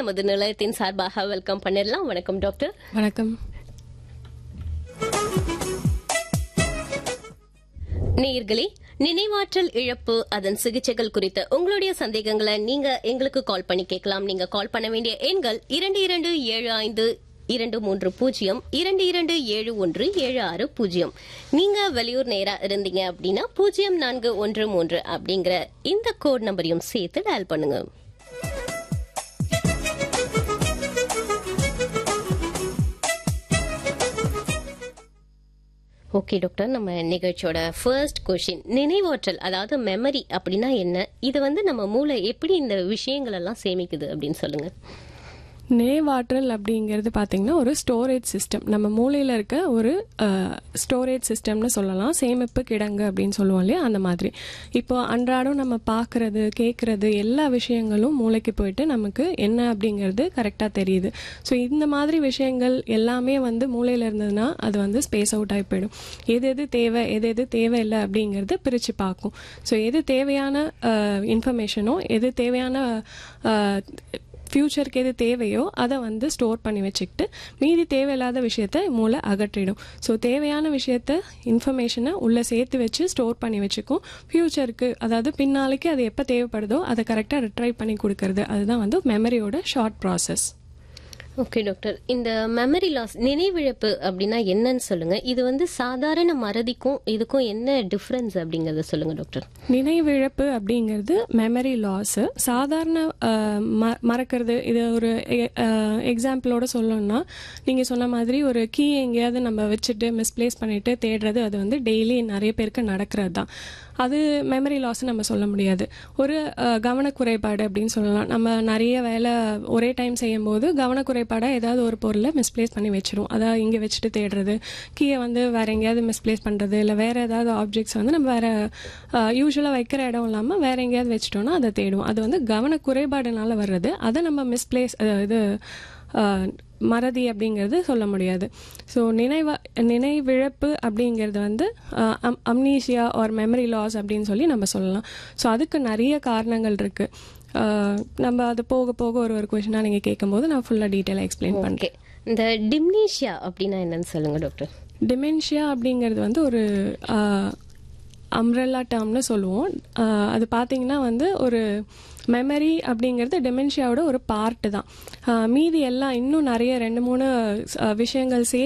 நமது நிலையத்தின் சார்பாக வெல்கம் பண்ணிடலாம் வணக்கம் டாக்டர் வணக்கம் நேயர்களே நினைவாற்றல் இழப்பு அதன் சிகிச்சைகள் குறித்த உங்களுடைய சந்தேகங்களை நீங்க எங்களுக்கு கால் பண்ணி கேட்கலாம் நீங்க கால் பண்ண வேண்டிய எண்கள் இரண்டு இரண்டு ஏழு ஐந்து இரண்டு மூன்று பூஜ்ஜியம் இரண்டு இரண்டு ஏழு ஒன்று ஏழு ஆறு பூஜ்ஜியம் நீங்க வெளியூர் நேரா இருந்தீங்க அப்படின்னா பூஜ்ஜியம் நான்கு ஒன்று மூன்று அப்படிங்கிற இந்த கோட் நம்பரையும் சேர்த்து டயல் பண்ணுங்க ஓகே டாக்டர் நம்ம நிகழ்ச்சியோட ஃபர்ஸ்ட் கொஷின் நினைவாற்றல் அதாவது மெமரி அப்படின்னா என்ன இது வந்து நம்ம மூளை எப்படி இந்த விஷயங்கள் எல்லாம் சேமிக்குது அப்படின்னு சொல்லுங்க நேவாற்றல் அப்படிங்கிறது பார்த்தீங்கன்னா ஒரு ஸ்டோரேஜ் சிஸ்டம் நம்ம மூளையில் இருக்க ஒரு ஸ்டோரேஜ் சிஸ்டம்னு சொல்லலாம் சேமிப்பு கிடங்கு அப்படின்னு சொல்லுவோம் இல்லையா அந்த மாதிரி இப்போ அன்றாடம் நம்ம பார்க்கறது கேட்குறது எல்லா விஷயங்களும் மூளைக்கு போயிட்டு நமக்கு என்ன அப்படிங்கிறது கரெக்டாக தெரியுது ஸோ இந்த மாதிரி விஷயங்கள் எல்லாமே வந்து மூளையில் இருந்ததுன்னா அது வந்து ஸ்பேஸ் அவுட் ஆகி போயிடும் எது எது தேவை எது எது தேவையில்லை அப்படிங்கிறது பிரித்து பார்க்கும் ஸோ எது தேவையான இன்ஃபர்மேஷனோ எது தேவையான அஹ், ஃப்யூச்சருக்கு எது தேவையோ அதை வந்து ஸ்டோர் பண்ணி வச்சுக்கிட்டு மீதி தேவையில்லாத விஷயத்த மூளை அகற்றிடும் ஸோ தேவையான விஷயத்த இன்ஃபர்மேஷனை உள்ளே சேர்த்து வச்சு ஸ்டோர் பண்ணி வச்சுக்கும் ஃப்யூச்சருக்கு அதாவது பின்னாளைக்கு அது எப்போ தேவைப்படுதோ அதை கரெக்டாக ரிட்ரைவ் பண்ணி கொடுக்கறது அதுதான் வந்து மெமரியோட ஷார்ட் ப்ராசஸ் ஓகே டாக்டர் இந்த மெமரி லாஸ் நினைவிழப்பு அப்படின்னா என்னன்னு சொல்லுங்க இது வந்து சாதாரண மறதிக்கும் இதுக்கும் என்ன டிஃபரன்ஸ் அப்படிங்கறத சொல்லுங்க டாக்டர் நினைவிழப்பு அப்படிங்கிறது மெமரி லாஸ் சாதாரண அஹ், ம- மறக்கிறது இது ஒரு எக்ஸாம்பிளோட சொல்லணும்னா நீங்கள் சொன்ன மாதிரி ஒரு கீ எங்கேயாவது நம்ம வச்சுட்டு மிஸ்பிளேஸ் பண்ணிட்டு தேடுறது அது வந்து டெய்லி நிறைய பேருக்கு நடக்கிறது தான் அது மெமரி லாஸ் நம்ம சொல்ல முடியாது ஒரு அஹ், கவனக்குறைபாடு அப்படின்னு சொல்லலாம் நம்ம நிறைய வேலை ஒரே டைம் செய்யும்போது கவனக்குறைபாடாக ஏதாவது ஒரு பொருளை மிஸ்பிளேஸ் பண்ணி வச்சிரும் அதாவது இங்கே வச்சுட்டு தேடுறது கீயை வந்து வேற எங்கேயாவது மிஸ்பிளேஸ் பண்ணுறது இல்லை வேற ஏதாவது ஆப்ஜெக்ட்ஸ் வந்து நம்ம வேற யூஸ்வலாக வைக்கிற இடம் இல்லாமல் வேற எங்கேயாவது வச்சிட்டோம்னா அதை தேடுவோம் அது வந்து கவனக்குறைபாடுனால வர்றது அதை நம்ம மிஸ்பிளேஸ் இது அஹ், மறதி அப்படிங்கிறது சொல்ல முடியாது ஸோ நினைவ நினைவிழப்பு அப்படிங்கிறது வந்து அம்னீஷியா ஆர் மெமரி லாஸ் அப்படின்னு சொல்லி நம்ம சொல்லலாம் ஸோ அதுக்கு நிறைய காரணங்கள் இருக்கு அஹ், நம்ம அது போக போக ஒரு ஒரு கொஷனாக நீங்கள் கேட்கும்போது நான் ஃபுல்லாக டீட்டெயிலாக எக்ஸ்பிளைன் பண்ணுறேன் ஓகே இந்த டிம்னீஷியா அப்படின்னா என்னன்னு சொல்லுங்க டாக்டர் டிமென்ஷியா அப்படிங்கிறது வந்து ஒரு அம்ரெல்லா டேர்ம்னு சொல்லுவோம் ஆஹ் அது பார்த்தீங்கன்னா வந்து ஒரு மெமரி அப்படிங்கிறது டெமென்ஷியாவோட ஒரு பார்ட்டு தான் ஆஹ் மீதி எல்லாம் இன்னும் நிறைய ரெண்டு மூணு ஆஹ் விஷயங்கள் சேர்த்து